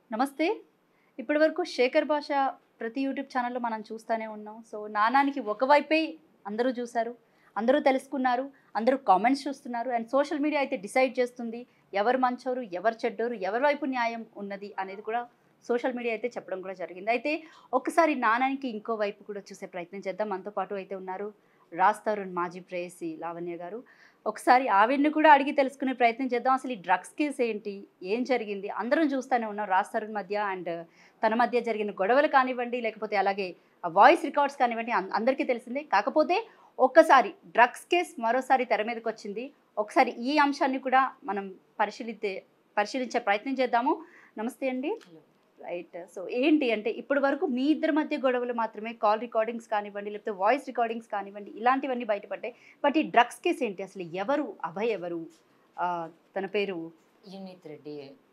నమస్తే ఇప్పటి వరకు శేఖర్ భాష ప్రతి యూట్యూబ్ ఛానల్లో మనం చూస్తూనే ఉన్నాం సో నానానికి ఒకవైపే అందరూ చూశారు అందరూ తెలుసుకున్నారు అందరూ కామెంట్స్ చూస్తున్నారు అండ్ సోషల్ మీడియా అయితే డిసైడ్ చేస్తుంది ఎవరు మంచోరు ఎవరు చెడ్డోరు ఎవరి వైపు న్యాయం ఉన్నది అనేది కూడా సోషల్ మీడియా అయితే చెప్పడం కూడా జరిగింది అయితే ఒకసారి నానానికి ఇంకో వైపు కూడా చూసే ప్రయత్నం చేద్దాం మనతో పాటు అయితే ఉన్నారు రాజ్ తరుణ్ మాజీ ప్రేయసి లావణ్య గారు ఒకసారి ఆవిడ్ని కూడా అడిగి తెలుసుకునే ప్రయత్నం చేద్దాం అసలు ఈ డ్రగ్స్ కేసు ఏంటి ఏం జరిగింది అందరం చూస్తూనే ఉన్నాం రాజ్ తరుణ్ మధ్య అండ్ తన మధ్య జరిగిన గొడవలు కానివ్వండి లేకపోతే అలాగే వాయిస్ రికార్డ్స్ కానివ్వండి అం- అందరికీ తెలిసిందే కాకపోతే ఒక్కసారి డ్రగ్స్ కేసు మరోసారి తెర మీదకి వచ్చింది ఒకసారి ఈ అంశాన్ని కూడా మనం పరిశీలితే పరిశీలించే ప్రయత్నం చేద్దాము నమస్తే అండి రైట్ సో ఏంటి అంటే ఇప్పటి వరకు మీ ఇద్దరి మధ్య గొడవలు మాత్రమే కాల్ రికార్డింగ్స్ కానివ్వండి లేకపోతే వాయిస్ రికార్డింగ్స్ కానివ్వండి ఇలాంటివన్నీ బయటపడ్డాయి బట్ ఈ డ్రగ్స్ కేసు ఏంటి అసలు ఎవరు అభయ్ ఎవరు ఆ, తన పేరు యునిత్ రెడ్డి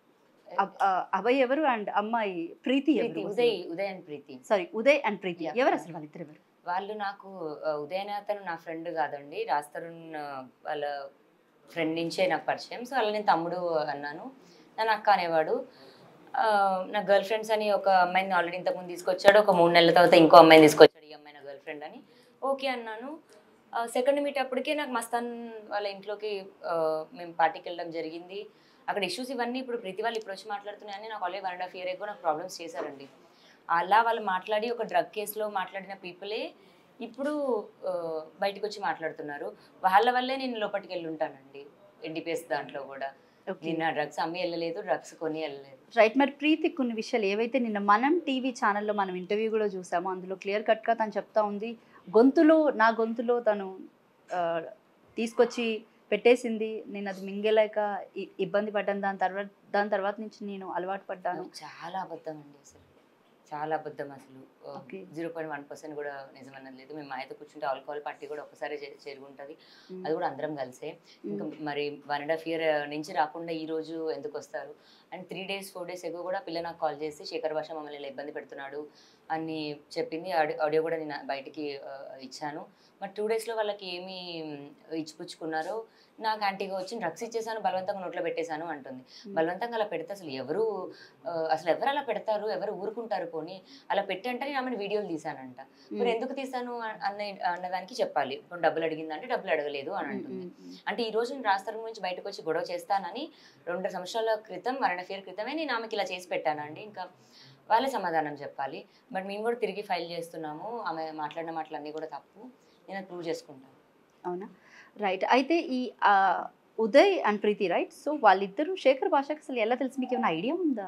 అబ్- ఆ, అభయ్ ఎవరు అండ్ అమ్మాయి ప్రీతి ప్రీతి ఎవరు Uday Uday and Preethi sorry Uday and Preethi Yeah. ఎవరు అసలు వాళ్ళిద్దరు ఎవరు వాళ్ళు నాకు ఆ, ఉదయ్ అనే అతను నా ఫ్రెండ్ కాదండి రాస్తరుణ్ ఆ, వాళ్ళ ఫ్రెండ్ నుంచే నాకు పరిచయం సో వాళ్ళ నేను తమ్ముడు అన్నాను నన్ను అక్క అనేవాడు ఆ, నా గర్ల్ ఫ్రెండ్స్ అని ఒక అమ్మాయిని ఆల్రెడీ ఇంతకుముందు తీసుకొచ్చాడు ఒక మూడు నెలల తర్వాత ఇంకో అమ్మాయిని తీసుకొచ్చాడు ఈ అమ్మాయి నా గర్ల్ ఫ్రెండ్ అని ఓకే అన్నాను సెకండ్ మీట్ అప్పటికే నాకు మస్తాన్ వాళ్ళ ఇంట్లోకి ఆ, మేము పార్టీకి వెళ్ళడం జరిగింది అక్కడ ఇష్యూస్ ఇవన్నీ ఇప్పుడు ప్రతి వాళ్ళు ఇప్పుడు వచ్చి మాట్లాడుతున్నాయని నాకు already one and half year ఎక్కువ నాకు ప్రాబ్లమ్స్ చేశారండి అలా వాళ్ళు మాట్లాడి ఒక డ్రగ్ కేసులో మాట్లాడిన పీపులే ఇప్పుడు ఆ, బయటకు వచ్చి మాట్లాడుతున్నారు వాళ్ళ వల్లే నేను లోపలికి వెళ్ళి ఉంటానండి ఎన్డీపీఎస్ దాంట్లో కూడా ఓకే నిన్న డ్రగ్స్ అమ్మి వెళ్ళలేదు డ్రగ్స్ కొని వెళ్ళలేదు రైట్ మరి ప్రీతి కొన్ని విషయాలు ఏవైతే నిన్న మనం టీవీ ఛానల్లో మనం ఇంటర్వ్యూ కూడా చూసామో అందులో క్లియర్ కట్గా తను చెప్తా ఉంది గొంతులో నా గొంతులో తను ఆ, తీసుకొచ్చి పెట్టేసింది నేను అది మింగలేక ఇ- ఇబ్బంది పడ్డాను దాని తర్వాత దాని తర్వాత నుంచి నేను అలవాటు పడ్డాను చాలా అబద్ధం అండి అసలు చాలా అబద్ధం అసలు Okay. Zero point one percent కూడా నిజమన్నది లేదు మేము మాయతో కూర్చుంటే ఆల్కహాల్ పార్టీ కూడా ఒకసారి చే- చేరుకుంటది మ్మ్. అది కూడా అందరం కలిసే ఇంకా మ్మ్. మరి వన్ అండ్ హాఫ్ ఇయర్ నుంచి రాకుండా ఈ రోజు ఎందుకు వస్తారు and three days four days ago కూడా పిల్ల నాకు కాల్ చేసి శేఖర్ భాష మమ్మల్ని ఇలా ఇబ్బంది పెడుతున్నాడు అని చెప్పింది ఆడియో ఆడియో కూడా నేను బయటికి ఆ, ఇచ్చాను మరి టూ డేస్లో వాళ్ళకి ఏమి మ్, ఇచ్చిపుచ్చుకున్నారో నాకు యాంటీగా వచ్చి డ్రగ్స్ ఇచ్చేసాను బలవంతంగా నోట్లో పెట్టేశాను అంటుంది బలవంతంగా అలా పెడితే అసలు ఎవరు ఆ, అసలు ఎవరు అలా పెడతారు ఎవరు ఊరుకుంటారు పోనీ అలా పెట్టి అంటే నేను ఆమెను వీడియోలు తీసానంట మరి ఎందుకు తీసాను అ- అన్న అన్నదానికి చెప్పాలి ఇప్పుడు డబ్బులు అడిగిందంటే డబ్బులు అడగలేదు అని అంటుంది అంటే ఈ రోజు నేను రాస్తారు గురించి బయటకు వచ్చి గొడవ చేస్తానని రెండు సంవత్సరాల క్రితం వన్ అండ్ ఇయర్ క్రితమే నేను ఆమెకి ఇలా చేసి పెట్టానండి ఇంకా వాళ్ళే సమాధానం చెప్పాలి బట్ మేము కూడా తిరిగి ఫైల్ చేస్తున్నాము ఆమె మాట్లాడిన మాటలన్నీ కూడా తప్పు నేను అది ప్రూవ్ చేసుకుంటాను అవునా రైట్ అయితే ఈ ఆ, Uday and Preethi right so వాళ్ళిద్దరూ శేఖర్ భాషకు అసలు ఎలా తెలుసు మీకు ఏమైనా ఐడియా ఉందా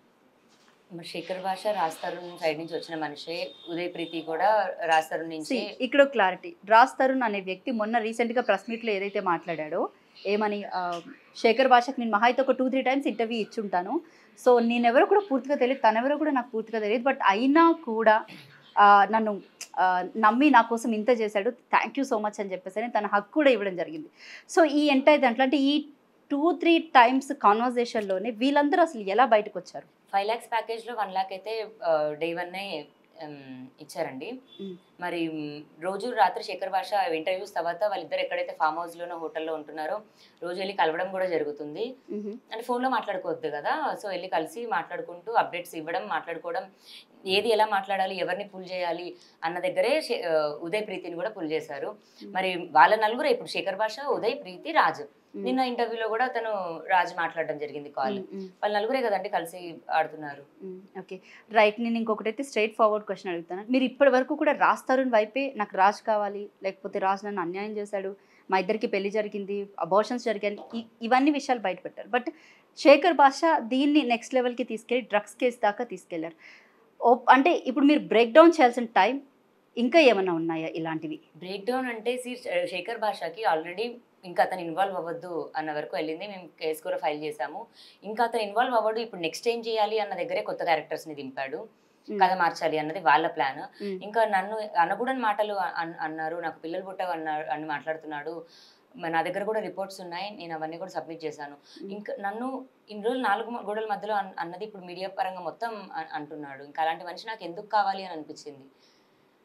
మరి శేఖర్ భాష రాస్తారు సైడ్ నుంచి వచ్చిన మనిషే ఉదయ్ ప్రీతి కూడా రాస్తారు నుంచి See, ఇక్కడ క్లారిటీ రాజ్ తరుణ్ అనే వ్యక్తి మొన్న రీసెంట్గా ప్రెస్ మీట్లో ఏదైతే మాట్లాడాడో ఏమని ఆ, శేఖర్ భాషకు నేను మహా అయితే ఒక టూ త్రీ టైమ్స్ ఇంటర్వ్యూ ఇచ్చుంటాను సో నేనెవరో కూడా పూర్తిగా తెలియదు తనెవరో కూడా నాకు పూర్తిగా తెలియదు బట్ అయినా కూడా ఆ, నన్ను ఆ, నమ్మి నా కోసం ఇంత చేశాడు థ్యాంక్ యూ సో మచ్ అని చెప్పేసి అని తన హక్కు కూడా ఇవ్వడం జరిగింది సో ఈ ఎంటైర్ దాంట్లో అంటే ఈ టూ త్రీ టైమ్స్ కాన్వర్జేషన్లోనే వీళ్ళందరూ అసలు ఎలా బయటకు వచ్చారు ఫైవ్ ల్యాక్స్ ప్యాకేజ్లో వన్ ల్యాక్ అయితే డే వన్నే ఇచ్చారండి Mm. మరి మ్, రోజు రాత్రి శేఖర్ భాష ఇంటర్వ్యూస్ తర్వాత వాళ్ళిద్దరు ఎక్కడైతే ఫామ్ హౌస్లోనో హోటల్లో ఉంటున్నారో రోజు వెళ్ళి కలవడం కూడా జరుగుతుంది అంటే ఫోన్లో మాట్లాడుకోవద్దు కదా సో వెళ్ళి కలిసి మాట్లాడుకుంటూ అప్డేట్స్ ఇవ్వడం మాట్లాడుకోవడం ఏది ఎలా మాట్లాడాలి ఎవరిని పుల్ చేయాలి అన్న దగ్గరే శే- ఆ, ఉదయ్ ప్రీతిని కూడా పుల్ చేశారు మరి వాళ్ళ నలుగురు ఇప్పుడు శేఖర్ భాష ఉదయ్ ప్రీతి రాజ్ నిన్న ఇంటర్వ్యూలో కూడా తను రాజ్ మాట్లాడడం జరిగింది కాల్ వాళ్ళ నలుగురే కదండి కలిసి ఆడుతున్నారు ఓకే రైట్ నేను ఇంకొకటి అయితే స్ట్రైట్ ఫార్వర్డ్ క్వశ్చన్ అడుగుతాను మీరు ఇప్పటి వరకు కూడా రాజ్ తరుణ్ వైపే నాకు రాజ్ కావాలి లేకపోతే రాజ్ నన్ను అన్యాయం చేశాడు మా ఇద్దరికి పెళ్లి జరిగింది అబోషన్స్ జరిగాయి ఇ- ఇవన్నీ విషయాలు బయట పెట్టారు బట్ శేఖర్ భాష దీన్ని నెక్స్ట్ లెవెల్కి తీసుకెళ్ళి డ్రగ్స్ కేసు దాకా తీసుకెళ్లారు ఓ అంటే ఇప్పుడు మీరు బ్రేక్ డౌన్ చేయాల్సిన టైం ఇంకా ఏమైనా ఉన్నాయా ఇలాంటివి బ్రేక్ డౌన్ అంటే సి- శేఖర్ భాషకి ఆల్రెడీ ఇంకా అతను ఇన్వాల్వ్ అవ్వద్దు అన్న వరకు వెళ్ళింది మేము కేసు కూడా ఫైల్ చేశాము ఇంకా అతను ఇన్వాల్వ్ అవ్వడు ఇప్పుడు నెక్స్ట్ ఏం చేయాలి అన్న దగ్గరే కొత్త క్యారెక్టర్స్ ని దింపాడు కథ మార్చాలి అన్నది వాళ్ళ ప్లాన్ మ్మ్. ఇంకా నన్ను అనకూడని మాటలు అన్- అన్నారు నాకు పిల్లలు పుట్టవు అన్నారు అని మాట్లాడుతున్నాడు మ- నా దగ్గర కూడా రిపోర్ట్స్ ఉన్నాయి నేను అవన్నీ కూడా సబ్మిట్ చేశాను ఇంకా నన్ను ఇన్ని రోజులు నాలుగు మ- గోడల మధ్యలో అన్- అన్నది ఇప్పుడు మీడియా పరంగా మొత్తం అ- అంటున్నాడు ఇంకా అలాంటి మనిషి నాకు ఎందుకు కావాలి అని అనిపించింది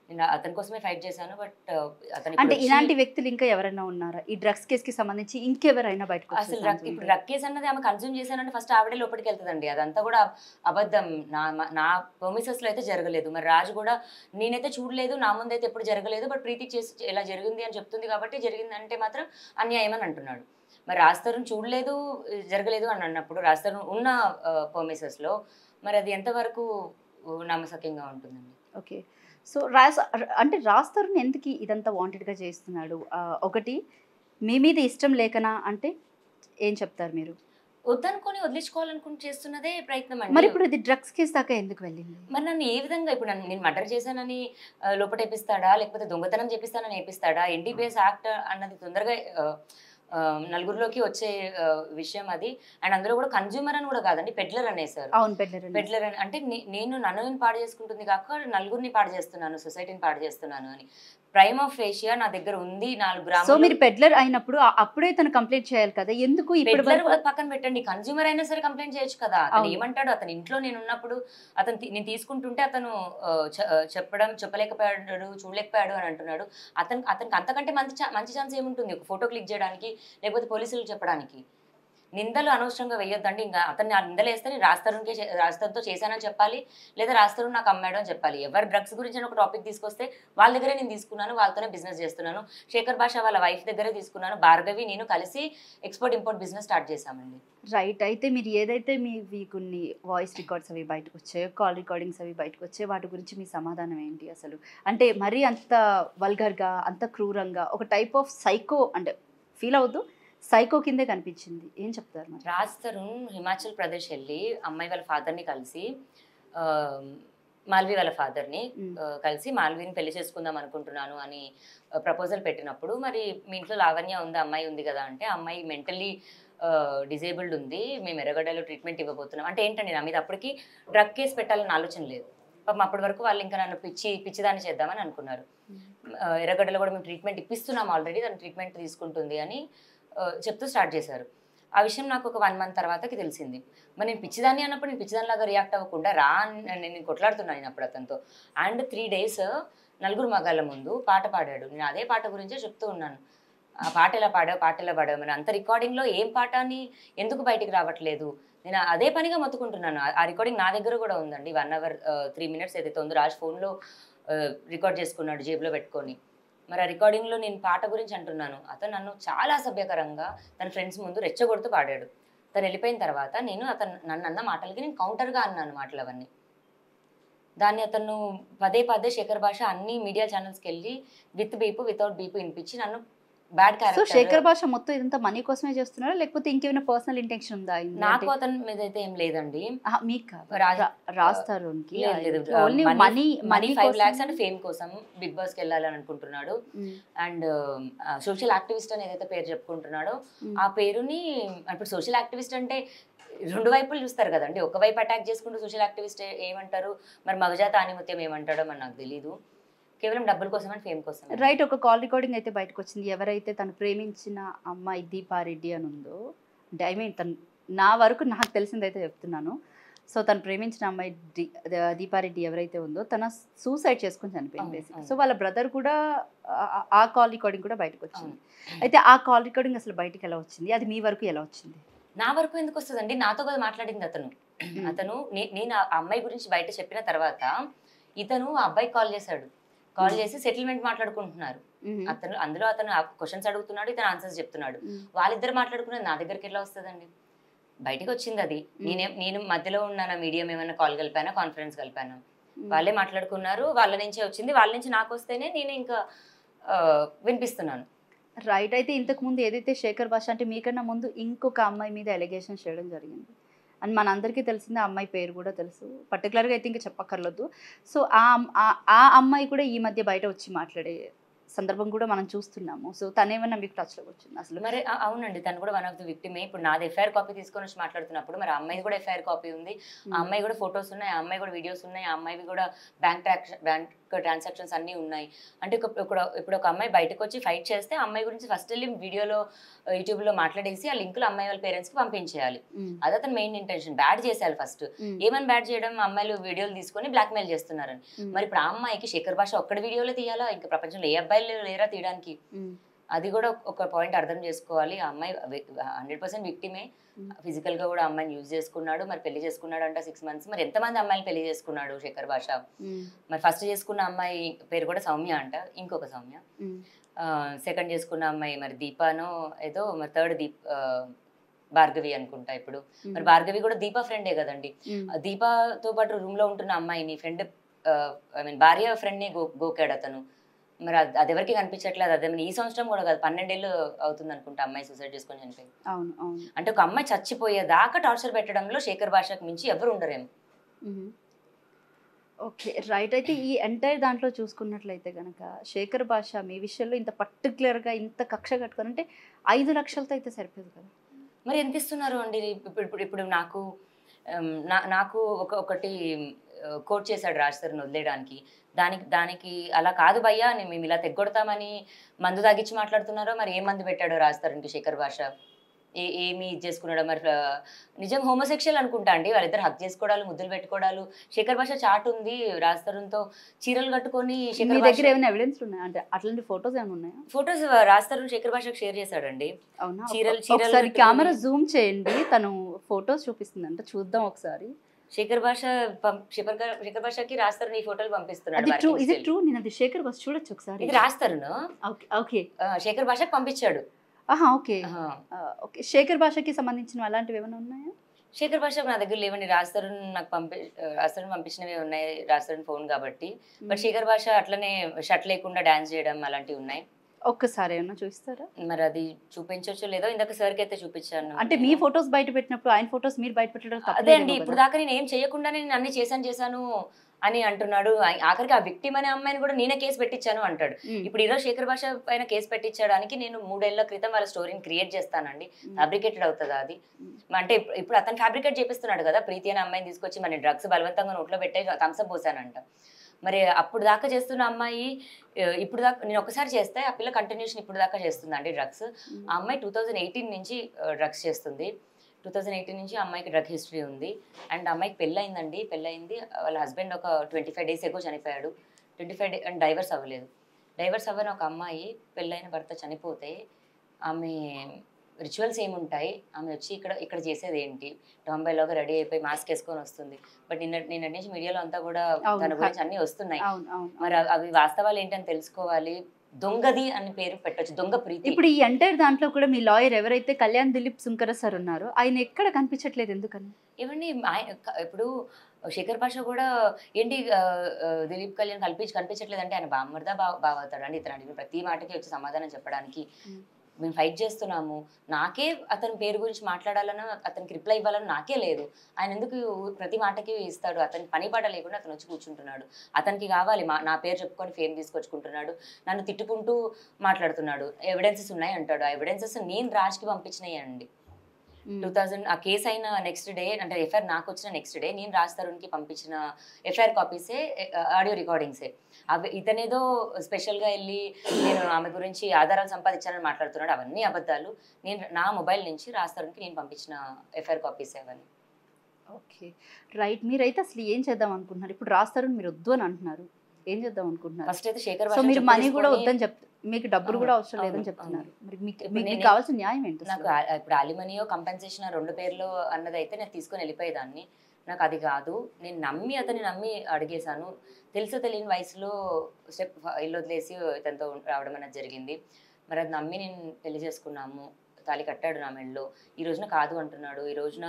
నేను అతని కోసమే ఫైట్ చేశాను బట్ అతని అంటే ఇలాంటి వ్యక్తులు ఇంకా ఎవరైనా ఉన్నారా ఈ డ్రగ్స్ కేసు కి సంబంధించి ఇంకెవరైనా బయటకు వచ్చే అసలు ఛాన్స్ రక్- ఇప్పుడు ఉందా? రక్కేస్ అన్నది ఆమె కన్జ్యూమ్ చేశానంటే ఫస్ట్ ఆవిడే లోపలికి వెళ్తుందండి అదంతా కూడా అబద్ధం నా మ- నా పర్మిసెస్ లో అయితే జరగలేదు మరి రాజు కూడా నేనైతే చూడలేదు నా ముందైతే ఎప్పుడు జరగలేదు బట్ ప్రీతికి చేసి ఇలా జరిగింది అని చెప్తుంది కాబట్టి జరిగిందంటే మాత్రం అన్యాయం అని అంటున్నాడు మరి రాజ్ చూడలేదు జరగలేదు అని అన్నప్పుడు రాజ్ తరుణ్ ఉన్న పర్మిసెస్ లో మరి అది ఎంతవరకు నమ్మసక్యంగా ఉంటుందండి ఓకే సో రాస్ అంటే రాస్తారు ఎందుకు ఇదంతా వాంటెడ్గా చేస్తున్నాడు ఆ, ఒకటి మీ మీద ఇష్టం లేకనా అంటే ఏం చెప్తారు మీరు వద్దనుకొని వదిలించుకోవాలనుకుని చేస్తున్నదే ప్రయత్నం మరి అండి ఇప్పుడు ఇది డ్రగ్స్ కేసు దాకా ఎందుకు వెళ్ళింది మరి నన్ను ఏ విధంగా ఇప్పుడు నన్ను నేను మర్డర్ చేశానని ఆ, లోపటేపిస్తాడా లేకపోతే దొంగతనం చేపిస్తానని ఏపిస్తాడా ఎన్డీపీఎస్ యాక్ట్ అన్నది తొందరగా ఆ, ఆ, నలుగురిలోకి వచ్చే ఆ, విషయం అది అండ్ అందులో కూడా కన్జ్యూమర్ అని కూడా కాదండి పెడ్లర్ అనేసారు అవును పెట్టారు పెడ్లర్ అని అంటే నే- నేను నన్ను నేను పాడు చేసుకుంటుంది కాక నలుగురిని పాడు చేస్తున్నాను సొసైటీని పాడు చేస్తున్నాను అని ప్రైమ్ ఆఫ్ ఏషియా నా దగ్గర ఉంది నాలుగు సో గ్రాములు మీరు పెడ్లర్ అయినప్పుడు ఆ- అప్పుడే తను కంప్లైంట్ చేయాలి కదా ఎందుకు ఇప్పటి పెడ్లర్ వరకు పక్కన పెట్టండి కన్జ్యూమర్ అయినా సరే కంప్లైంట్ చేయొచ్చు కదా అతను అవును. ఏమంటాడు అతని ఇంట్లో నేను ఉన్నప్పుడు అతను తీ- నేను తీసుకుంటుంటే అతను ఆ, చ- ఆ, చెప్పడం చెప్పలేకపోయాడు చూడలేకపోయాడు అని అంటున్నాడు అతను అతనికి అంతకంటే మంచి ఛా- మంచి ఛాన్స్ ఏముంటుంది ఒక ఫోటో క్లిక్ చేయడానికి లేకపోతే పోలీసులకు చెప్పడానికి నిందలు అనవసరంగా వేయొద్దండి ఇంకా అతన్ని ఆ నిందలు వేస్తే నేను రాస్తారుకే రాస్తారుతో చేశానని చెప్పాలి లేదా రాస్తారు నాకు అమ్మాడు అని చెప్పాలి ఎవరు డ్రగ్స్ గురించి ఒక టాపిక్ తీసుకొస్తే వాళ్ళ దగ్గరే నేను తీసుకున్నాను వాళ్ళతోనే బిజినెస్ చేస్తున్నాను శేఖర్ భాష వాళ్ళ వైఫ్ దగ్గరే తీసుకున్నాను భార్గవి నేను కలిసి ఎక్స్పోర్ట్ ఇంపోర్ట్ బిజినెస్ స్టార్ట్ చేశామండి రైట్ అయితే మీరు ఏదైతే మీ మీ కొన్ని వాయిస్ రికార్డ్స్ అవి బయటకు వచ్చాయో కాల్ రికార్డింగ్స్ అవి బయటకు వచ్చాయో వాటి గురించి మీ సమాధానం ఏంటి అసలు అంటే మరీ అంత వల్గర్గా అంత క్రూరంగా ఒక టైప్ ఆఫ్ సైకో అంటే ఫీల్ అవుతూ సైకో కిందే కనిపించింది ఏం చెప్తారు మరి రాజ్ తరుణ్ హిమాచల్ ప్రదేశ్ వెళ్ళి అమ్మాయి వాళ్ళ ఫాదర్ని కలిసి ఆ, మాల్వి వాళ్ళ ఫాదర్ని మ్మ్. కలిసి మాల్విని పెళ్లి చేసుకుందాం అనుకుంటున్నాను అని ప్రపోజల్ పెట్టినప్పుడు మరి మీ ఇంట్లో లావణ్య ఉంది అమ్మాయి ఉంది కదా అంటే ఆ అమ్మాయి మెంటల్లీ డిజేబుల్డ్ ఉంది మేము ఎర్రగడ్డలో ట్రీట్మెంట్ ఇవ్వబోతున్నాం అంటే ఏంటండి నా మీద అప్పటికి డ్రగ్ కేసు పెట్టాలని ఆలోచన లేదు పాపం అప్పటి వరకు వాళ్ళు ఇంకా నన్ను పిచ్చి పిచ్చిదాన్ని చేద్దామని అనుకున్నారు ఆ, ఎర్రగడ్డలో కూడా మేము ట్రీట్మెంట్ ఇప్పిస్తున్నాం ఆల్రెడీ దాని ట్రీట్మెంట్ తీసుకుంటుంది అని ఆ, చెప్తూ స్టార్ట్ చేశారు ఆ విషయం నాకు ఒక వన్ మంత్ తర్వాతకి తెలిసింది మరి నేను పిచ్చిదాన్ని అన్నప్పుడు నేను పిచ్చిదానిలాగా రియాక్ట్ అవ్వకుండా రా అని నేను కొట్లాడుతున్నాను నేను అప్పుడు అతనితో అండ్ త్రీ డేస్ నలుగురు మగాళ్ళ ముందు పాట పాడాడు నేను అదే పాట గురించే చెప్తూ ఉన్నాను ఆ పాట ఎలా పాడావు పాట ఎలా పాడావు మరి అంత రికార్డింగ్లో ఏం పాట అని ఎందుకు బయటికి రావట్లేదు నేను అదే పనిగా మొత్తుకుంటున్నాను ఆ- ఆ రికార్డింగ్ నా దగ్గర కూడా ఉందండి వన్ అవర్ త్రీ మినిట్స్ ఏదైతే ఉందో రాజ్ ఫోన్లో రికార్డ్ చేసుకున్నాడు జేబులో పెట్టుకొని మరి ఆ రికార్డింగ్లో నేను పాట గురించి అంటున్నాను అతను నన్ను చాలా అసభ్యకరంగా తన ఫ్రెండ్స్ ముందు రెచ్చగొడుతూ పాడాడు తను వెళ్ళిపోయిన తర్వాత నేను అతను నన్ను అన్న మాటలకి నేను కౌంటర్గా అన్నాను మాటలు అవన్నీ దాన్ని అతను పదే పదే శేఖర్ భాష అన్ని మీడియా ఛానల్స్కి వెళ్ళి విత్ బీపు వితౌట్ బీపు వినిపించి నన్ను బ్యాడ్ సో శేఖర్ క్యారెక్టర్ భాష మొత్తం ఇదంతా మనీ కోసమే చేస్తున్నారా లేకపోతే ఇంకేమైనా పర్సనల్ ఇంటెన్షన్ ఉందా ఇందులో? నాకు అంటే- అతని మీద అయితే ఏం లేదండి ఆహా, మీకు కాదు. రాజ్- రా- రాస్తారుకి లేదు, లేదు. Only Money- money money five lakhs and fame కోసం బిగ్ బాస్ కి వెళ్ళాలని అనుకుంటున్నాడు అండ్ సోషల్ యాక్టివిస్ట్ అని ఏదైతే పేరు చెప్పుకుంటున్నాడో ఆ పేరుని ఇప్పుడు సోషల్ యాక్టివిస్ట్ అంటే రెండు వైపులు చూస్తారు కదండి ఒక వైపు అటాక్ చేసుకుంటూ సోషల్ యాక్టివిస్ట్ ఏమంటారు మరి మగజాత ఆనిమత్యం ఏమంటాడో మరి నాకు తెలియదు కేవలం డబ్బుల కోసం అండ్ ఫేమ్ కోసం రైట్ ఒక కాల్ రికార్డింగ్ అయితే బయటకు వచ్చింది ఎవరైతే తను ప్రేమించిన అమ్మాయి దీపారెడ్డి అని ఉందో అంటే ఐ మీన్ తను నా వరకు నాకు తెలిసిందైతే చెప్తున్నాను సో తను ప్రేమించిన అమ్మాయి ది- ద- దీపారెడ్డి ఎవరైతే ఉందో తన సూసైడ్ చేసుకొని చనిపోయింది అవును, బేసిక్ అవును. సో వాళ్ళ బ్రదర్ కూడా ఆ- ఆ కాల్ రికార్డింగ్ కూడా బయటకు వచ్చింది అవును. అయితే ఆ కాల్ రికార్డింగ్ అసలు బయటకు ఎలా వచ్చింది అది మీ వరకు ఎలా వచ్చింది నా వరకు ఎందుకు వస్తుందండి నాతో కదా మాట్లాడింది అతను అతను నే- నేను ఆ అమ్మాయి గురించి బయట చెప్పిన తర్వాత ఇతను ఆ అబ్బాయికి కాల్ చేశాడు కాల్ చేసి సెటిల్మెంట్ మాట్లాడుకుంటున్నారు మ్మ్. అతను అందులో అతను క్వశ్చన్స్ అడుగుతున్నాడు ఇతను ఆన్సర్స్ చెప్తున్నాడు మ్మ్. వాళ్ళిద్దరు మాట్లాడుకున్నది నా దగ్గరికి ఎలా వస్తుందండి బయటికి వచ్చింది అది నేనే నేను మధ్యలో ఉన్నాను మీడియం ఏమైనా కాల్ కలిపానా కాన్ఫరెన్స్ కలిపానా వాళ్ళే మాట్లాడుకున్నారు వాళ్ళ నుంచే వచ్చింది వాళ్ళ నుంచి నాకు వస్తేనే నేను ఇంకా ఆ, వినిపిస్తున్నాను రైట్ అయితే ఇంతకు ముందు ఏదైతే శేఖర్ భాష అంటే మీకన్నా ముందు ఇంకొక అమ్మాయి మీద ఎలిగేషన్ చేయడం జరిగింది అండ్ మనందరికీ తెలిసింది ఆ అమ్మాయి పేరు కూడా తెలుసు పర్టికులర్గా అయితే ఇంకా చెప్పక్కర్లేదు సో ఆ ఆ- ఆ అమ్మాయి కూడా ఈ మధ్య బయట వచ్చి మాట్లాడే సందర్భం కూడా మనం చూస్తున్నాము సో తనేమన్నా మీకు టచ్లోకి వచ్చింది అసలు మరి ఆ- అవునండి తను కూడా వన్ ఆఫ్ ది విక్టిమే ఇప్పుడు నాది ఎఫ్ఐఆర్ కాపీ తీసుకొని వచ్చి మాట్లాడుతున్నప్పుడు మరి ఆ అమ్మాయి కూడా ఎఫ్ఐఆర్ కాపీ ఉంది ఆ అమ్మాయి కూడా ఫొటోస్ ఉన్నాయి ఆ అమ్మాయి కూడా వీడియోస్ ఉన్నాయి ఆ అమ్మాయివి కూడా బ్యాంక్ ట్రాక్ బ్యాంక్ ట్రాన్సాక్షన్స్ అన్నీ ఉన్నాయి అంటే ఒక- ఇప్పుడు ఇప్పుడు ఒక అమ్మాయి బయటకు వచ్చి ఫైట్ చేస్తే ఆ అమ్మాయి గురించి ఫస్ట్ వెళ్ళి వీడియోలో యూట్యూబ్లో మాట్లాడేసి ఆ లింకులు అమ్మాయి వాళ్ళ పేరెంట్స్కి పంపించేయాలి ఉమ్, అది అతని మెయిన్ ఇంటెన్షన్ బ్యాడ్ చేసేయాలి ఫస్ట్ ఉమ్, ఏమని బ్యాడ్ చేయడం అమ్మాయిలు వీడియోలు తీసుకొని బ్లాక్మెయిల్ చేస్తున్నారని ఉమ్, మరి ఇప్పుడు ఆ అమ్మాయికి శేఖర్ భాష ఒక్కడి వీడియోలో తీయాలా ఇంకా ప్రపంచంలో ఏ అబ్బాయిలు లేరా తీయడానికి ఉమ్, అది కూడా ఒక పాయింట్ అర్థం చేసుకోవాలి ఆ అమ్మాయి హండ్రెడ్ పర్సెంట్ విక్టిమే Mm. ఫిజికల్ గా కూడా అమ్మాయిని యూజ్ చేసుకున్నాడు మరి పెళ్లి చేసుకున్నాడు అంట సిక్స్ మంత్స్ మరి ఎంతమంది అమ్మాయిలు పెళ్లి చేసుకున్నాడు శేఖర్ భాష ఉమ్, మరి ఫస్ట్ చేసుకున్న అమ్మాయి పేరు కూడా సౌమ్య అంట ఇంకొక సౌమ్య ఉమ్, సెకండ్ చేసుకున్న అమ్మాయి మరి దీపానో ఏదో మరి థర్డ్ దీప్ ఆ, భార్గవి అనుకుంటా ఇప్పుడు మరి భార్గవి కూడా దీపా ఫ్రెండే కదండి ఉమ్, ఆ దీపాతో పాటు రూమ్ లో ఉంటున్న అమ్మాయిని ఫ్రెండ్ ఐ మీన్ భార్య ఫ్రెండ్ ని గో గోకాడు అతను మరి అది అది ఎవరికి కనిపించట్లేదు అదే ఈ సంవత్సరం కూడా కాదు పన్నెండేళ్ళు అవుతుంది అనుకుంటా అమ్మాయి సూసైడ్ చేసుకొని చనిపోయి అవును అవును అంటే ఒక అమ్మాయి చచ్చిపోయేదాకా టార్చర్ పెట్టడంలో శేఖర్ భాషకు మించి ఎవరు ఉండరేమో ఓకే రైట్ అయితే ఈ ఎంటైర్ దాంట్లో చూసుకున్నట్లయితే కనుక శేఖర్ భాష మీ విషయంలో ఇంత పర్టికులర్గా ఇంత కక్ష కట్టుకొని అంటే ఐదు లక్షలతో అయితే సరిపోదు కదా మరి ఎంత ఇస్తున్నారు అండి ఇప్పుడు ఇప్పుడు ఇప్పుడు నాకు ఉమ్, నా- నాకు ఒక ఒకటి కోట్ చేశాడు రాజ్ సార్ని వదిలేయడానికి దానికి దానికి అలా కాదు భయ్యా నేను మేము ఇలా తెగ్గొడతామని మందు తాగిచ్చి మాట్లాడుతున్నారో మరి ఏ మందు పెట్టాడో రాజ్ తరుణ్కి శేఖర్ భాష ఏ ఏమి ఇది చేసుకున్నాడో మరి ఆ, నిజం హోమోసెక్షువల్ అనుకుంటా అండి వాళ్ళిద్దరు హక్ చేసుకోవడాలు ముద్దులు పెట్టుకోవడాలు శేఖర్ భాష చాట్ ఉంది రాజ్ తరుణ్తో చీరలు కట్టుకొని మీ శేఖర్ దగ్గర భాష ఏమైనా ఎవిడెన్స్ ఉన్నాయా అంటే అట్లాంటి ఫొటోస్ ఏమైనా ఉన్నాయా ఫొటోస్ రాజ్ తరుణ్ శేఖర్ భాషకు షేర్ చేశాడండి అవునా ఒక- చీరలు- చీరలు ఒకసారి పెట్టుకొని- కెమెరా జూమ్ చేయండి తను ఫొటోస్ చూపిస్తుందంట చూద్దాం ఒకసారి శేఖర్ భాష పం- శేఖర్ గా- శేఖర్ భాషకి రాస్తారు నీ ఫోటోలు పంపిస్తున్నాడు అది ట్రూ working ఇది still. ట్రూ నేను అది శేఖర్ బస్ చూడొచ్చు ఒకసారి ఇది రాస్తారు ఓకే ఓకే శేఖర్ భాషకి పంపించాడు ఆహా ఓకే ఆహా. ఆ, ఓకే శేఖర్ భాషకి సంబంధించిన అలాంటివి ఏమైనా ఉన్నాయా శేఖర్ భాష నా దగ్గర లేవండి రాస్తారు నాకు పంపి రాస్తారు పంపించినవి ఉన్నాయి రాస్తారు ఫోన్ కాబట్టి బట్ శేఖర్ భాష అట్లనే షర్ట్ లేకుండా డాన్స్ చేయడం అలాంటివి ఉన్నాయి ఒక్కసారి ఏమన్నా చూస్తారా మరి అది చూపించవచ్చు లేదో ఇందాక సార్కి అయితే చూపించాను అంటే మీ ఫొటోస్ బయట పెట్టినప్పుడు ఆయన ఫొటోస్ మీరు బయట పెట్టడం అదే తప్పలేదేమో అండి కదా? ఇప్పుడు దాకా నేను ఏం చేయకుండానే నేను అన్ని చేశాను చేశాను అని అంటున్నాడు ఆ- ఆఖరికి ఆ విక్టిమ్ అనే అమ్మాయిని కూడా నేనే కేసు పెట్టించాను అంటాడు ఉమ్, ఇప్పుడు ఈరోజు శేఖర్ భాష పైన కేసు పెట్టించడానికి నేను మూడేళ్ల క్రితం వాళ్ళ స్టోరీని క్రియేట్ చేస్తానండి ఉమ్, ఫ్యాబ్రికేటెడ్ అవుతుందా అది ఉమ్. అంటే ఇప్- ఇప్పుడు అతను ఫ్యాబ్రికేట్ చేపిస్తున్నాడు కదా ప్రీతి అనే అమ్మాయిని తీసుకొచ్చి మన డ్రగ్స్ బలవంతంగా నోట్లో పెట్టే థమ్స్అప్ పోసానంట మరి అప్పుడు దాకా చేస్తున్న అమ్మాయి ఆ, ఇప్పుడు దాకా నేను ఒకసారి చేస్తే ఆ పిల్ల కంటిన్యూషన్ ఇప్పుడు దాకా చేస్తుందండి డ్రగ్స్ ఉమ్. ఆ అమ్మాయి టూ థౌజండ్ ఎయిటీన్ నుంచి డ్రగ్స్ చేస్తుంది టూ థౌజండ్ ఎయిటీన్ నుంచి ఆ అమ్మాయికి డ్రగ్ హిస్టరీ ఉంది అండ్ ఆ అమ్మాయికి పెళ్ళయిందండి పెళ్ళయింది వాళ్ళ హస్బెండ్ ఒక ట్వంటీ ఫైవ్ డేస్ ఎగో చనిపోయాడు twenty five day and divorce అవ్వలేదు డైవర్స్ అవ్వని ఒక అమ్మాయి పెళ్ళైన భర్త చనిపోతే ఆమె రిచువల్స్ ఏముంటాయి ఆమె వచ్చి ఇక్కడ ఇక్కడ చేసేది ఏంటి టాంబాయ్లోగా రెడీ అయిపోయి మాస్క్ వేసుకొని వస్తుంది బట్ నిన్న నిన్న నుంచి మీడియాలో అంతా కూడా అవును. తన గురించి అన్నీ వస్తున్నాయి అవును అవును మరి అవి- అవి వాస్తవాలు ఏంటని తెలుసుకోవాలి దొంగది అని పేరు పెట్టొచ్చు దొంగ ప్రీతి ఇప్పుడు ఈ ఎంటైర్ దాంట్లో కూడా మీ లాయర్ ఎవరైతే కళ్యాణ్ దిలీప్ సుంకర సార్ ఉన్నారో ఆయన ఎక్కడ కనిపించట్లేదు ఎందుకని ఏమండి ఆయన క- ఇప్పుడు శేఖర్ భాష కూడా ఏంటి ఆ, ఆ, దిలీప్ కళ్యాణ్ కల్పించి కనిపించట్లేదు అంటే ఆయన బామ్మర్దా బావ బావ అవుతాడు అండి ఇతను అడిగిన ప్రతి మాటకి వచ్చి సమాధానం చెప్పడానికి Mm. మేము ఫైట్ చేస్తున్నాము నాకే అతని పేరు గురించి మాట్లాడాలన్నా అతనికి రిప్లై ఇవ్వాలని నాకే లేదు ఆయన ఎందుకు ప్రతి మాటకి ఇస్తాడు అతని పని పాట లేకుండా అతను వచ్చి కూర్చుంటున్నాడు అతనికి కావాలి మా నా పేరు చెప్పుకొని ఫేమ్ తీసుకొచ్చుకుంటున్నాడు నన్ను తిట్టుకుంటూ మాట్లాడుతున్నాడు ఎవిడెన్సెస్ ఉన్నాయి అంటాడు ఆ ఎవిడెన్సెస్ నేను రాజ్కి పంపించినాయి అండి ఉమ్, టూ థౌజండ్ ఆ కేసు అయిన నెక్స్ట్ డే అంటే ఎఫ్ఐఆర్ నాకు వచ్చిన నెక్స్ట్ డే నేను రాజ్ తరుణ్కి పంపించిన ఎఫ్ఐఆర్ కాపీసే ఆడియో రికార్డింగ్సే అవి ఇతనేదో స్పెషల్గా వెళ్ళి నేను ఆమె గురించి ఆధారాలు సంపాదించానని మాట్లాడుతున్నాడు అవన్నీ అబద్ధాలు నేను నా మొబైల్ నుంచి రాజ్ తరుణ్కి నేను పంపించిన ఎఫ్ఐఆర్ కాపీస్ అవన్నీ ఓకే రైట్ మీరైతే అసలు ఏం చేద్దాం అనుకుంటున్నారు ఇప్పుడు రాస్తారు మీరు వద్దు అని అంటున్నారు ఏం చేద్దాం అనుకుంటున్నారు ఫస్ట్ అయితే శేఖర్ సో భాష మీరు చెప్పు మనీ కూడా తీసుకొని వద్దని చెప్తారు మీకు డబ్బులు కూడా అవును, అవసరం లేదని అవును, చెప్తున్నారు మరి మీకు ఇప్పుడు మీకు నేను- కావాల్సిన న్యాయం ఏంటి నాకు అసలు? ఆ- ఇప్పుడు అలిమనియో కంపెన్సేషన్ రెండు పేర్లు అన్నది అయితే నేను తీసుకొని వెళ్ళిపోయేదాన్ని నాకు అది కాదు నేను నమ్మి అతన్ని నమ్మి అడిగేశాను తెలుసో తెలియని వయసులో స్టెప్ ఇల్లు వదిలేసి ఇతనితో రావడం అనేది జరిగింది మరి అది నమ్మి నేను పెళ్లి చేసుకున్నాము తాళి కట్టాడు నా మెడలో ఈ రోజున కాదు అంటున్నాడు ఈ రోజున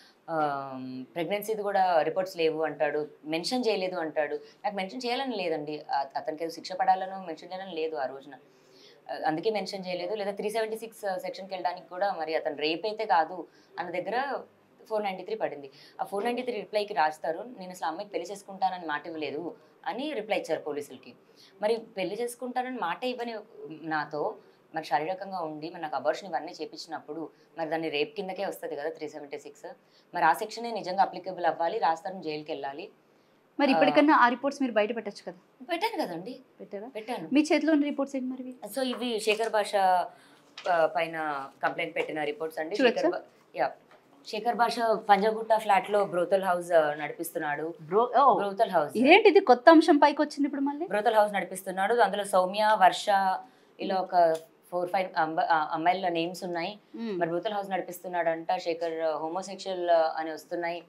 ప్రెగ్నెన్సీది కూడా రిపోర్ట్స్ లేవు అంటాడు మెన్షన్ చేయలేదు అంటాడు నాకు మెన్షన్ చేయాలని లేదండి ఆ- అతనికి ఏదో శిక్ష పడాలనో మెన్షన్ చేయాలని లేదు ఆ రోజున ఆ, అందుకే మెన్షన్ చేయలేదు లేదా త్రీ సెవెంటీ సిక్స్ సెక్షన్కి వెళ్ళడానికి కూడా మరి అతను రేప్ అయితే కాదు అన్న దగ్గర ఫోర్ నైంటీ త్రీ పడింది ఆ ఫోర్ నైంటీ త్రీ రిప్లైకి రాస్తారు నేను అసలు అమ్మాయికి పెళ్లి చేసుకుంటానని మాట ఇవ్వలేదు అని రిప్లై ఇచ్చారు పోలీసులకి మరి పెళ్లి చేసుకుంటానని మాట ఇవ్వని నాతో మరి శారీరకంగా ఉండి మరి నాకు అబార్షన్ ఇవన్నీ చేపించినప్పుడు మరి దాన్ని రేప్ కిందకే వస్తుంది కదా త్రీ సెవెంటీ సిక్స్ మరి ఆ సెక్షనే నిజంగా అప్లికబుల్ అవ్వాలి రాస్తారు జైలుకి వెళ్ళాలి మరి ఇప్పటికన్నా ఆ రిపోర్ట్స్ మీరు బయట పెట్టచ్చు కదా పెట్టాను కదండి పెట్టారా పెట్టాను మీ చేతిలో ఉన్న రిపోర్ట్స్ ఏంటి మరి ఇవి? సో ఇవి శేఖర్ భాష ఆ, పైన కంప్లైంట్ పెట్టిన రిపోర్ట్స్ అండి చూడొచ్చా? శేఖర్ భా- యా శేఖర్ భాష పంజగుట్ట ఫ్లాట్ లో బ్రోతల్ హౌస్ ఆ, నడిపిస్తున్నాడు బ్రో ఓ, బ్రోతల్ హౌస్ ఇదేంటి ఇది కొత్త అంశం పైకి వచ్చింది ఇప్పుడు మళ్ళీ బ్రోతల్ హౌస్ నడిపిస్తున్నాడు అందులో సౌమ్య వర్ష ఇలా ఒక ఫోర్ ఫైవ్ అమ్మాయిల నేమ్స్ ఉన్నాయి మ్మ్. మరి బ్రోతల్ హౌస్ నడిపిస్తున్నాడంట శేఖర్ హోమోసెక్షువల్ అని వస్తున్నాయి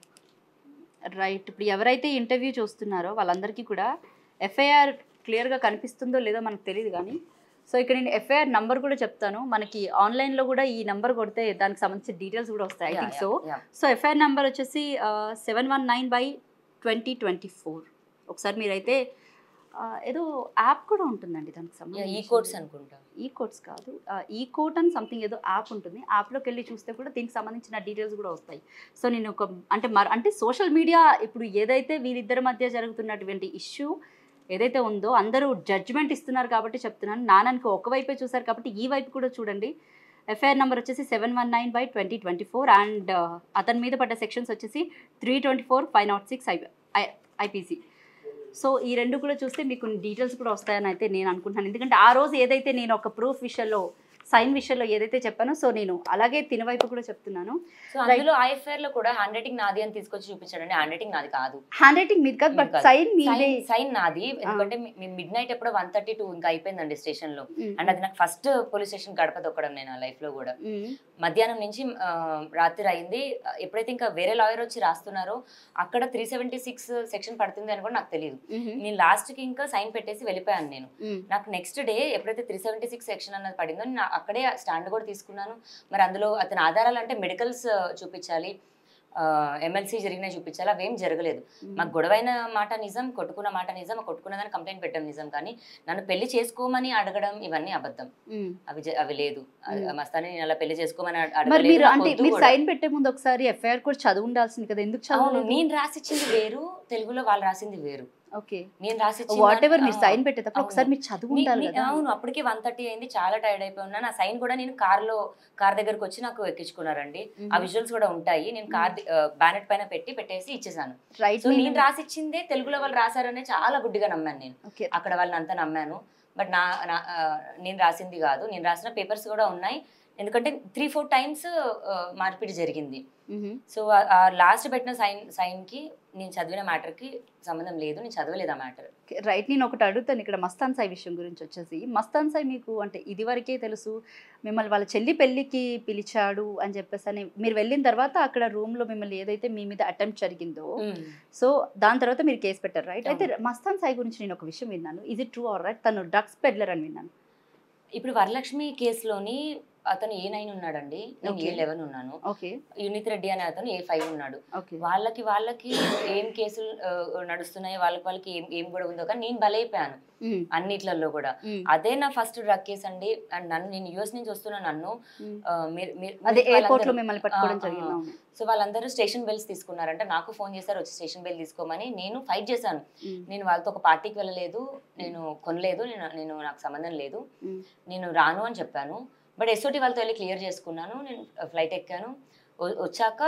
రైట్ ఇప్పుడు ఎవరైతే ఇంటర్వ్యూ చూస్తున్నారో వాళ్ళందరికీ కూడా ఎఫ్ఐఆర్ క్లియర్గా కనిపిస్తుందో లేదో మనకు తెలియదు కానీ సో ఇక్కడ నేను ఎఫ్ఐఆర్ నంబర్ కూడా చెప్తాను మనకి ఆన్లైన్లో కూడా ఈ నంబర్ కొడితే దానికి సంబంధించిన డీటెయిల్స్ కూడా వస్తాయి I Yeah, think yeah, so yeah. So FIR number వచ్చేసి seven one nine by twenty twenty four ఒకసారి మీరైతే ఆ, ఏదో యాప్ కూడా ఉంటుందండి దానికి Yeah, సంబంధించి ఈ కోడ్స్ అనుకుంటా ఈ కోడ్స్ కాదు ఈ కోడ్ అని సంథింగ్ ఏదో యాప్ ఉంటుంది యాప్లోకి వెళ్ళి చూస్తే కూడా దీనికి సంబంధించిన డీటెయిల్స్ కూడా వస్తాయి సో నేను ఒక అంటే మర అంటే సోషల్ మీడియా ఇప్పుడు ఏదైతే వీరిద్దరి మధ్య జరుగుతున్నటువంటి ఇష్యూ ఏదైతే ఉందో అందరూ జడ్జ్మెంట్ ఇస్తున్నారు కాబట్టి చెప్తున్నాను నాన్నకి ఒకవైపే చూశారు కాబట్టి ఈ వైపు కూడా చూడండి ఎఫ్ఐఆర్ నెంబర్ వచ్చేసి seven one nine by twenty twenty four and అతని మీద పడ్డ సెక్షన్స్ వచ్చేసి three twenty four five not six I IPC so ఈ రెండు కూడా చూస్తే మీకు డీటెయిల్స్ కూడా వస్తాయని అయితే నేను అనుకుంటున్నాను ఎందుకంటే ఆ రోజు ఏదైతే నేను ఒక ప్రూఫ్ విషయంలో సైన్ విషయంలో ఏదైతే చెప్పానో సో నేను అలాగే తిన వైపు కూడా చెప్తున్నాను సో అందులో ఐఎఫ్ఆర్ లో కూడా హ్యాండ్ రైటింగ్ నాది అని తీసుకొచ్చి చూపించాడండి హ్యాండ్ రైటింగ్ నాది కాదు హ్యాండ్ రైటింగ్ మీది కాదు బట్ మీది కాదు. సైన్ మీదే సైన్ నాది ఎందుకంటే మిడ్ నైట్ ఎప్పుడో వన్ థర్టీ టూ ఇంకా అయిపోయిందండి స్టేషన్ లో మ్మ్. అండ్ అది నాకు ఫస్ట్ పోలీస్ స్టేషన్ గడప దొక్కడం నేను లైఫ్ లో కూడా మ్మ్. మధ్యాహ్నం నుంచి ఆ, రాత్రి అయింది ఎప్పుడైతే ఇంకా వేరే లాయర్ వచ్చి రాస్తున్నారో అక్కడ త్రీ సెవెంటీ సిక్స్ సెక్షన్ పడుతుంది అని కూడా నాకు తెలియదు మ్మ్. నేను లాస్ట్ కి ఇంకా సైన్ పెట్టేసి వెళ్ళిపోయాను నేను మ్మ్. నాకు నెక్స్ట్ డే ఎప్పుడైతే త్రీ సెవెంటీ సిక్స్ సెక్షన్ అన్నది పడిందో నేను అక్కడే స్టాండ్ కూడా తీసుకున్నాను మరి అందులో అతని ఆధారాలు అంటే మెడికల్స్ చూపించాలి ఎమ్మెల్సీ జరిగినాయి చూపించాలి అవేం జరగలేదు మాకు గొడవైన మాట నిజం కొట్టుకున్న మాట నిజం ఆ కొట్టుకున్నదని కంప్లైంట్ పెట్టడం నిజం కానీ నన్ను పెళ్లి చేసుకోమని అడగడం ఇవన్నీ అబద్ధం మ్మ్. అవి జ- అవి లేదు అది- మ్మ్. మస్తాని నేను అలా పెళ్లి చేసుకోమని అడ- మరి అడగలేదు, మీరు నాకు అంటే వద్దు మీరు కూడా. సైన్ పెట్టే ముందు ఒకసారి ఎఫ్ఐఆర్ కూడా చదువు ఉండాల్సింది కదా ఎందుకు అవును చదవలేదు నేను రాసిచ్చింది వేరు తెలుగులో వాళ్ళు రాసింది వేరు ఓకే నేను రాసిచ్చింది వాట్ ఎవర్ మీరు ఆ. సైన్ పెట్టేటప్పుడు అవును. ఒకసారి మీరు చదువు మీ- ఉండాలి మీ- కదా అవును అప్పటికి వన్ థర్టీ అయింది చాలా టైర్డ్ అయిపోయి ఉన్నా నా సైన్ కూడా నేను కార్ లో కార్ దగ్గరకు వచ్చి నాకు ఎక్కించుకున్నారండి ఆ విజువల్స్ కూడా ఉంటాయి నేను కార్ బ్యానెట్ పైన పెట్టి పెట్టేసి ఇచ్చేసాను రైట్ సో నేను రాసిచ్చిందే తెలుగులో వాళ్ళు రాశారనే చాలా గుడ్డిగా నమ్మాను నేను ఓకే అక్కడ వాళ్ళని అంతా నమ్మాను బట్ నా నా- ఆ, నేను రాసింది కాదు నేను రాసిన పేపర్స్ కూడా ఉన్నాయి ఎందుకంటే త్రీ ఫోర్ టైమ్స్ మార్పిడి జరిగింది సో ఆ లాస్ట్ పెట్టిన సైన్ సైన్ కి నేను చదివిన మ్యాటర్ కి సంబంధం లేదు నేను చదవలేదు ఆ మ్యాటర్ రైట్ నేను ఒకటి అడుగుతాను ఇక్కడ మస్తాన్ సాయి విషయం గురించి వచ్చేసి మస్తాన్ సాయి మీకు అంటే ఇది వరకే తెలుసు మిమ్మల్ని వాళ్ళ చెల్లి పెళ్ళికి పిలిచాడు అని చెప్పేసి అని మీరు వెళ్ళిన తర్వాత అక్కడ room లో మిమ్మల్ని ఏదైతే మీ మీద అటెంప్ట్ జరిగిందో సో దాని తర్వాత మీరు కేసు పెట్టారు రైట్ అయితే మస్తాన్ సాయి గురించి నేను ఒక విషయం విన్నాను ఇది ట్రూ ఆర్ రైట్ తను డ్రగ్స్ పెడ్లర్ అని విన్నాను ఇప్పుడు వరలక్ష్మి కేసులోని అతను ఏ నైన్ ఉన్నాడండి నేను ఏ Okay. లెవెన్ ఉన్నాను ఓకే యునిత్ రెడ్డి అనే అతను ఏ ఫైవ్ ఉన్నాడు ఓకే వాళ్ళకి వాళ్ళకి ఏం కేసులు ఆ, నడుస్తున్నాయో వాళ్ళకి వాళ్ళకి ఏం ఏం కూడా ఉందో కానీ నేను బలైపోయాను అన్నిట్లలో కూడా అదే నా ఫస్ట్ డ్రగ్ కేసు అండి అండ్ నన్ను నేను యూఎస్ నుంచి వస్తున్నా నన్ను ఆ, మీరు- మీరు- అదే మీరు ఎయిర్పోర్ట్ లో వాళ్ళందరూ- మిమ్మల్ని పట్టుకోవడం ఆ, ఆ, జరిగింది అవును. సో వాళ్ళందరూ స్టేషన్ బెల్స్ తీసుకున్నారంటే నాకు ఫోన్ చేశారు వచ్చి స్టేషన్ బెల్ తీసుకోమని నేను ఫైట్ చేశాను ఉమ్, నేను వాళ్ళతో ఒక పార్టీకి వెళ్ళలేదు నేను కొనలేదు నేను నేను నాకు సంబంధం లేదు ఉమ్, నేను రాను అని చెప్పాను బట్ ఎస్ఓటి వాళ్ళతో వెళ్ళి క్లియర్ చేసుకున్నాను నేను ఫ్లైట్ ఎక్కాను వ- వచ్చాక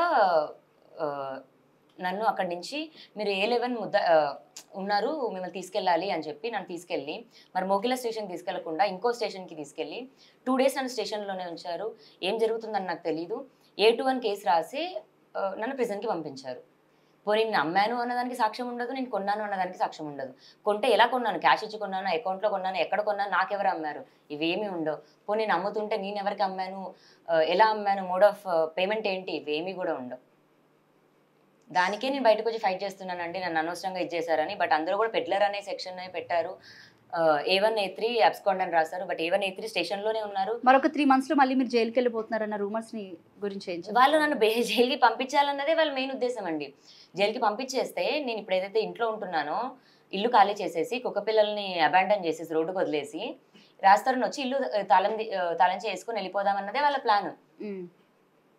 ఆ, నన్ను అక్కడి నుంచి మీరు ఏ లెవెన్ ముద్ద ఆ, ఉన్నారు మిమ్మల్ని తీసుకెళ్ళాలి అని చెప్పి నన్ను తీసుకెళ్ళి మరి మోకిలా స్టేషన్ తీసుకెళ్లకుండా ఇంకో స్టేషన్కి తీసుకెళ్ళి టూ డేస్ నన్ను స్టేషన్లోనే ఉంచారు ఏం జరుగుతుందని నాకు తెలీదు ఏ టూ అని కేసు రాసి ఆ, నన్ను ప్రిజన్కి పంపించారు పోనీ నేను అమ్మాను అన్నదానికి సాక్ష్యం ఉండదు నేను కొన్నాను అన్నదానికి సాక్ష్యం ఉండదు కొంటే ఎలా కొన్నాను క్యాష్ ఇచ్చి కొన్నాను అకౌంట్లో కొన్నాను ఎక్కడ కొన్నాను నాకెవరు అమ్మారు ఇవేమీ ఉండవు పోనీ నేను అమ్ముతుంటే నేను ఎవరికి అమ్మాను ఆ, ఎలా అమ్మాను మోడ్ ఆఫ్ పేమెంట్ ఏంటి ఇవేమీ కూడా ఉండవు దానికే నేను బయటకు వచ్చి ఫైట్ చేస్తున్నానండి నన్ను అనవసరంగా ఇచ్చేసారని బట్ అందరూ కూడా పెడ్లర్ అనే సెక్షన్ పెట్టారు A one A three abscond అని రాశారు but A one A three స్టేషన్లోనే ఉన్నారు మరొక త్రీ మంత్స్ లో మళ్ళీ మీరు జైలుకి వెళ్ళిపోతున్నారన్న రూమర్స్ ని గురించి ఏం చెప్తారు? వాళ్ళు నన్ను బే- జైలుకి పంపించాలన్నదే వాళ్ళ మెయిన్ ఉద్దేశం అండి జైలుకి పంపించేస్తే నేను ఇప్పుడు ఏదైతే ఇంట్లో ఉంటున్నానో ఇల్లు ఖాళీ చేసేసి కుక్క పిల్లల్ని అబాండన్ చేసేసి రోడ్డుకు వదిలేసి రాస్తారని వచ్చి ఇల్లు ఆ, తాళం ది- ఆ, తాళం చేసుకుని వెళ్ళిపోదామన్నదే వాళ్ళ ప్లాన్ ఉమ్,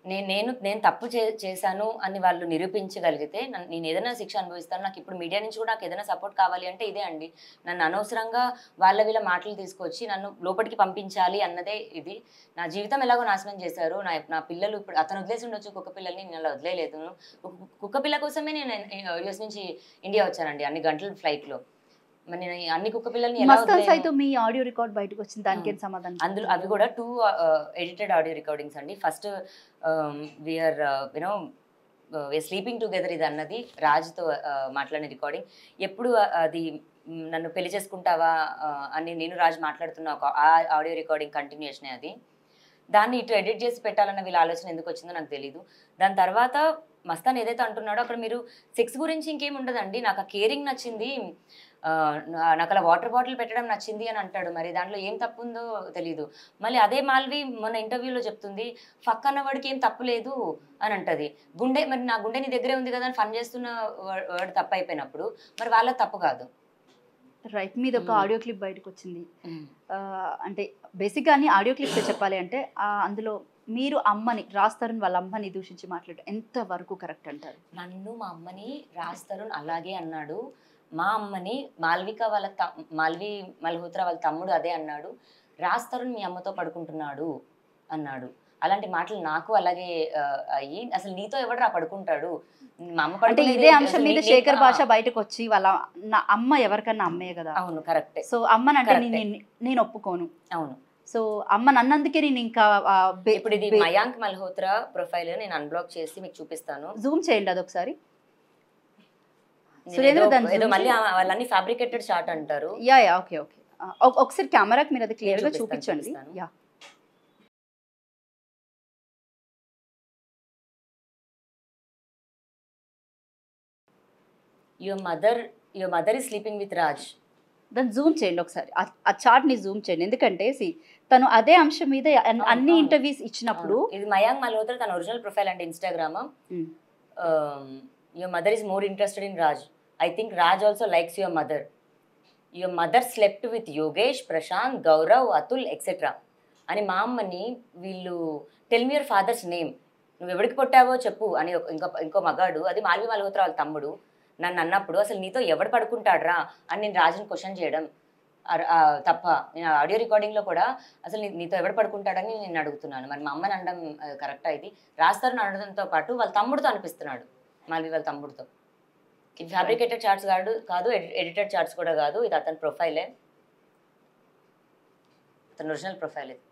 నేను నేను నేను తప్పు చే చేశాను అని వాళ్ళు నిరూపించగలిగితే నన్ను- నేను ఏదైనా శిక్ష అనుభవిస్తాను నాకు ఇప్పుడు మీడియా నుంచి కూడా నాకు ఏదైనా సపోర్ట్ కావాలి అంటే ఇదే అండి నన్ను అనవసరంగా వాళ్ళ వీళ్ళ మాటలు తీసుకొచ్చి నన్ను లోపలికి పంపించాలి అన్నదే ఇది నా జీవితం ఎలాగో నాశనం చేశారు నా నా పిల్లలు ఇప్పుడు అతను వదిలేసి ఉండొచ్చు కుక్క పిల్లల్ని నేను అలా వదిలేయలేదు కు- కుక్క పిల్ల కోసమే నేను యుఎస్ నుంచి ఇండియా వచ్చానండి అన్ని గంటల ఫ్లైట్లో మరి నేను ఈ అన్ని కుక్క పిల్లల్ని ఎలా మస్తాన్ వదిలేయను? సైతో మీ ఆడియో రికార్డ్ బయటకు వచ్చింది దానికి ఏం సమాధానం అందులో అవి కూడా టూ ఎడిటెడ్ ఆడియో రికార్డింగ్స్ అండి first we are you know sleeping together ఇది అన్నది రాజుతో uh, మాట్లాడిన రికార్డింగ్ ఎప్పుడు uh, అది మ్, నన్ను పెళ్లి చేసుకుంటావా uh, అని నేను రాజు మాట్లాడుతున్న ఒక ఆ ఆడియో రికార్డింగ్ కంటిన్యూషన్ అది దాన్ని ఇటు ఎడిట్ చేసి పెట్టాలన్న వీళ్ళ ఆలోచన ఎందుకు వచ్చిందో నాకు తెలియదు దాని తర్వాత మస్తాన్ ఏదైతే అంటున్నాడో అక్కడ మీరు సెక్స్ గురించి ఇంకేం ఉండదండి నాకు ఆ కేరింగ్ నచ్చింది ఆ, నా- నాకు అలా వాటర్ బాటిల్ పెట్టడం నచ్చింది అని అంటాడు మరి దాంట్లో ఏం తప్పు ఉందో తెలియదు మళ్ళీ అదే మాల్వి మన ఇంటర్వ్యూలో చెప్తుంది ఫక్ అన్నవాడికి ఏం తప్పు లేదు అని అంటది గుండె మరి నా గుండె నీ దగ్గరే ఉంది కదా అని ఫన్ చేస్తున్న వా- వాడు తప్పు అయిపోయినప్పుడు మరి వాళ్ళ తప్పు కాదు రైట్ మీద ఒక మ్మ్. ఆడియో క్లిప్ బయటకు వచ్చింది ఆ, అంటే బేసిక్గా అన్ని ఆడియో క్లిప్స్ చెప్పాలి అంటే ఆ, అందులో మీరు అమ్మని రాస్తారని వాళ్ళ అమ్మని దూషించి మాట్లాడటం ఎంత వరకు కరెక్ట్ అంటారు నన్ను మా అమ్మని రాస్తారు అలాగే అన్నాడు మా అమ్మని మాల్విక వాళ్ళ త మాల్వి మల్హోత్రా వాళ్ళ తమ్ముడు అదే అన్నాడు రాస్తారు మీ అమ్మతో పడుకుంటున్నాడు అన్నాడు అలాంటి మాటలు నాకు అలాగే ఆ, అయ్యి అసలు నీతో ఎవడరా పడుకుంటాడు మా అమ్మ అంటే పడుకునేది ఇదే అంశం అసలు మీద నీ- శేఖర్ ఆ, భాష బయటకు వచ్చి వాళ్ళ నా అమ్మ ఎవరికన్నా అమ్మే కదా అవును కరెక్టే సో అమ్మనంటే Correct. నేను నేను ఒప్పుకోను అవును సో అమ్మ నన్నందుకే నేను ఇంకా ఇప్పుడు ఇది మయాంక్ మల్హోత్రా ప్రొఫైల్ నేను అన్బ్లాక్ చేసి మీకు చూపిస్తాను జూమ్ చేయండి అది ఒకసారి నేను సురేంద్ర ఏదో- దాన్ని ఏదో zoom మళ్ళీ చేయి. ఆ- వాళ్ళన్నీ ఫ్యాబ్రికేటెడ్ షార్ట్ అంటారు యా యా ఓకే ఓకే ఒకసారి కెమెరాకి మీరు అది క్లియర్ గా చూపిస్తాను, చూపించండి చూపిస్తాను. Yeah your mother your mother is sleeping with Raj దాన్ని జూమ్ చేయండి ఒకసారి ఆ- ఆ చార్ట్ ని జూమ్ చేయండి ఎందుకంటే see, తను అదే అంశం మీద అన్- అవును, అన్ని అవును. ఇంటర్వ్యూస్ ఇచ్చినప్పుడు ఇది మయాంక్ మల్హోత్రా తన ఒరిజినల్ ప్రొఫైల్ అంటే Instagram hmm, your mother is more interested in Raj I think Raj also likes your mother your mother slept with Yogesh Prashanth Gaurav Atul etcetera అని మా అమ్మని వీళ్ళు tell me your father's name నువ్వు ఎవరికి పుట్టావో చెప్పు అని ఒక- ఇంకో ఇంకో మగాడు అది మాల్వి మల్హోత్రా వాళ్ళ తమ్ముడు నన్ను అన్నప్పుడు అసలు నీతో ఎవడు పడుకుంటాడ్రా అని నేను రాజుని క్వశ్చన్ చేయడం అర- ఆ, తప్ప నేను ఆడియో రికార్డింగ్లో కూడా అసలు నీ- నీతో ఎవడు పడుకుంటాడని నేను అడుగుతున్నాను మరి మా అమ్మని అనడం కరెక్ట్ ఇది రాస్తారు అనడంతో పాటు వాళ్ళ తమ్ముడితో అనిపిస్తున్నాడు మాల్వి వాళ్ళ తమ్ముడితో ఇది ఫ్యాబ్రికేటెడ్ చార్ట్స్ కాదు కాదు ఎడిటెడ్ చార్ట్స్ కూడా కాదు ఇది అతని ప్రొఫైలే అతని ఒరిజినల్ ప్రొఫైల్ ఇది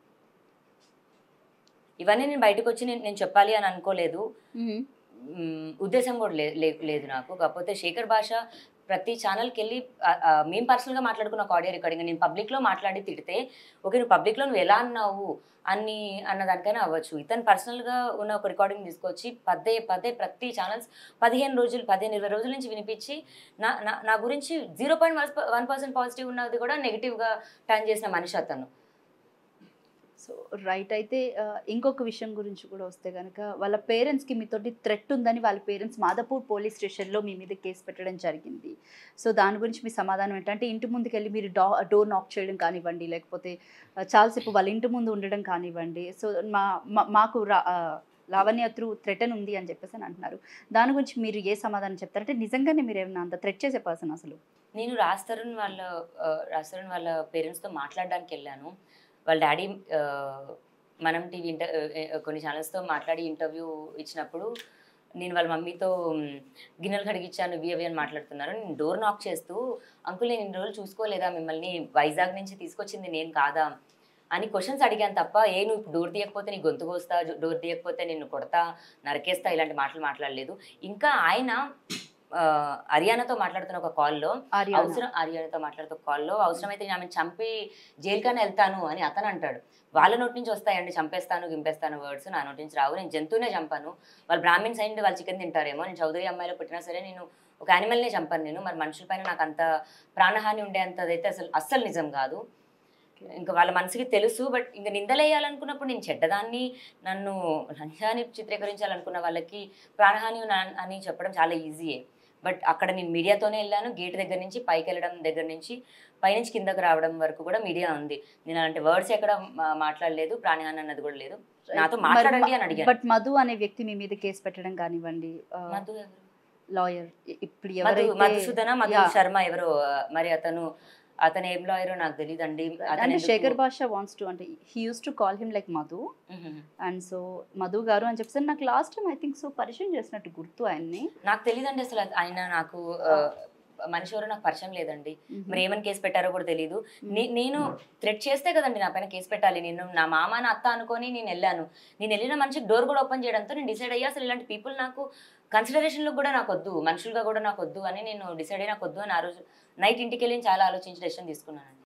ఇవన్నీ నేను బయటకు వచ్చి నేను నేను చెప్పాలి అని అనుకోలేదు మ్, మ్, ఉద్దేశం కూడా లే- లే- లేదు నాకు కాకపోతే శేఖర్ భాష ప్రతి ఛానల్కి వెళ్ళి ఆ, ఆ, మేము పర్సనల్గా మాట్లాడుకున్న ఒక ఆడియో రికార్డింగ్ నేను పబ్లిక్లో మాట్లాడి తిడితే ఓకే నువ్వు పబ్లిక్లో నువ్వు ఎలా అన్నావు అని అన్న దానికైనా అవ్వచ్చు ఇతను పర్సనల్గా ఉన్న ఒక రికార్డింగ్ తీసుకొచ్చి పదే పదే ప్రతి ఛానల్స్ పదిహేను రోజులు పదిహేను ఇరవై రోజుల నుంచి వినిపించి నా నా నా గురించి zero point one percent positive ఉన్నది కూడా నెగిటివ్గా టర్న్ చేసిన మనిషి అతను సో రైట్ అయితే ఆ, ఇంకొక విషయం గురించి కూడా వస్తే కనుక వాళ్ళ పేరెంట్స్కి మీతోటి థ్రెట్ ఉందని వాళ్ళ పేరెంట్స్ మాదాపూర్ పోలీస్ స్టేషన్లో మీ మీద కేసు పెట్టడం జరిగింది సో దాని గురించి మీ సమాధానం ఏంటంటే ఇంటి ముందుకు వెళ్ళి మీరు డా డోర్ నాక్ చేయడం కానివ్వండి లేకపోతే ఆ, చాలాసేపు వాళ్ళ ఇంటి ముందు ఉండడం కానివ్వండి సో మా మా- మాకు రా ఆ, లావణ్య త్రూ థ్రెటన్ ఉంది అని చెప్పేసి అని అంటున్నారు దాని గురించి మీరు ఏ సమాధానం చెప్తారంటే నిజంగానే మీరు ఏమన్నా అంత థ్రెట్ చేసే పర్సన్ అసలు నేను రాస్తరుణ్ వాళ్ళ ఆ, రాస్తరుణ్ వాళ్ళ పేరెంట్స్తో మాట్లాడడానికి వెళ్ళాను వాళ్ళ డాడీ ఆ, మనం టీవీ ఇంటర్ కొన్ని ఛానల్స్తో మాట్లాడి ఇంటర్వ్యూ ఇచ్చినప్పుడు నేను వాళ్ళ మమ్మీతో మ్, గిన్నెలు కడిగిచ్చాను ఇవి అవి అని మాట్లాడుతున్నారు నేను డోర్ నాక్ చేస్తూ అంకుల్ నేను ఇన్ని రోజులు చూసుకోలేదా మిమ్మల్ని వైజాగ్ నుంచి తీసుకొచ్చింది నేను కాదా అని క్వశ్చన్స్ అడిగాను తప్ప ఏ నువ్వు ఇప్పుడు డోర్ తీయకపోతే నీ గొంతు కోస్తా డోర్ తీయకపోతే నిన్ను కొడతా నరికేస్తా ఇలాంటి మాటలు మాట్లాడలేదు ఇంకా ఆయన ఆ, హర్యానాతో మాట్లాడుతున్న ఒక కాల్లో ఆర్యానా అవసరం ఆర్యాతో మాట్లాడుతూ కాల్లో అవసరమైతే నేను ఆమెను చంపి జైలుకైనా వెళ్తాను అని అతను అంటాడు వాళ్ళ నోటి నుంచి వస్తాయండి చంపేస్తాను గింపేస్తాను వర్డ్స్ నా నోటి నుంచి రావు నేను జంతువునే చంపాను వాళ్ళు బ్రాహ్మిన్స్ అయింది వాళ్ళు చికెన్ తింటారేమో నేను చౌదరి అమ్మాయిలో పుట్టినా సరే నేను ఒక యానిమల్నే చంపాను నేను మరి మనుషుల పైన నాకు అంత ప్రాణహాని ఉండేంతదైతే అసలు అస్సలు నిజం కాదు ఇంకా వాళ్ళ మనసుకి తెలుసు బట్ ఇంకా నిందలేయాలనుకున్నప్పుడు నేను చెడ్డదాన్ని నన్ను లంచాన్ని చిత్రీకరించాలనుకున్న వాళ్ళకి ప్రాణహాని నా- అని చెప్పడం చాలా ఈజీయే బట్ అక్కడ నేను మీడియాతోనే వెళ్ళాను గేట్ దగ్గర నుంచి పైకి వెళ్ళడం దగ్గర నుంచి పైనుంచి కిందకి రావడం వరకు కూడా మీడియా ఉంది నేను అలాంటి వర్డ్స్ ఎక్కడ మా- మాట్లాడలేదు ప్రాణహాని అన్నది కూడా లేదు నాతో మాట్లాడండి అని అడిగాను బట్ మధు అనే వ్యక్తి మీ మీద కేసు పెట్టడం కానివ్వండి మధు ఎవరు? లాయర్ ఇప్పుడు మధు ఎవరైతే మధుసూదన మధు Yeah. శర్మ ఎవరో ఆ, మరి అతను అతను ఏం లాయరో నాకు తెలియదు అండి అంటే శేఖర్ భాష వాన్స్ టు అంటే he used to call him like Madhu and so Madhu garu అని చెప్పేసి నాకు last time I think so పరిచయం చేసినట్టు గుర్తు ఆయన్ని నాకు తెలియదండి అసలు ఆయన నాకు ఆ, మనిషి ఎవరో నాకు పరిచయం లేదండి మరి ఏమని కేసు పెట్టారో కూడా తెలియదు నే- నేను థ్రెట్ చేస్తే కదండి నా పైన కేసు పెట్టాలి నేను నా మామ నా అత్త అనుకొని నేను వెళ్ళాను నేను వెళ్ళిన మనిషికి డోర్ కూడా ఓపెన్ చేయడంతో నేను డిసైడ్ అయ్యా అసలు ఇలాంటి పీపుల్ నాకు కన్సిడరేషన్లో కూడా నాకు వద్దు మనుషులుగా కూడా నాకు వద్దు అని నేను డిసైడ్ అయ్యి నాకు వద్దు అని ఆ రోజు నైట్ ఇంటికి వెళ్ళి చాలా ఆలోచించి డెసిషన్ తీసుకున్నానండి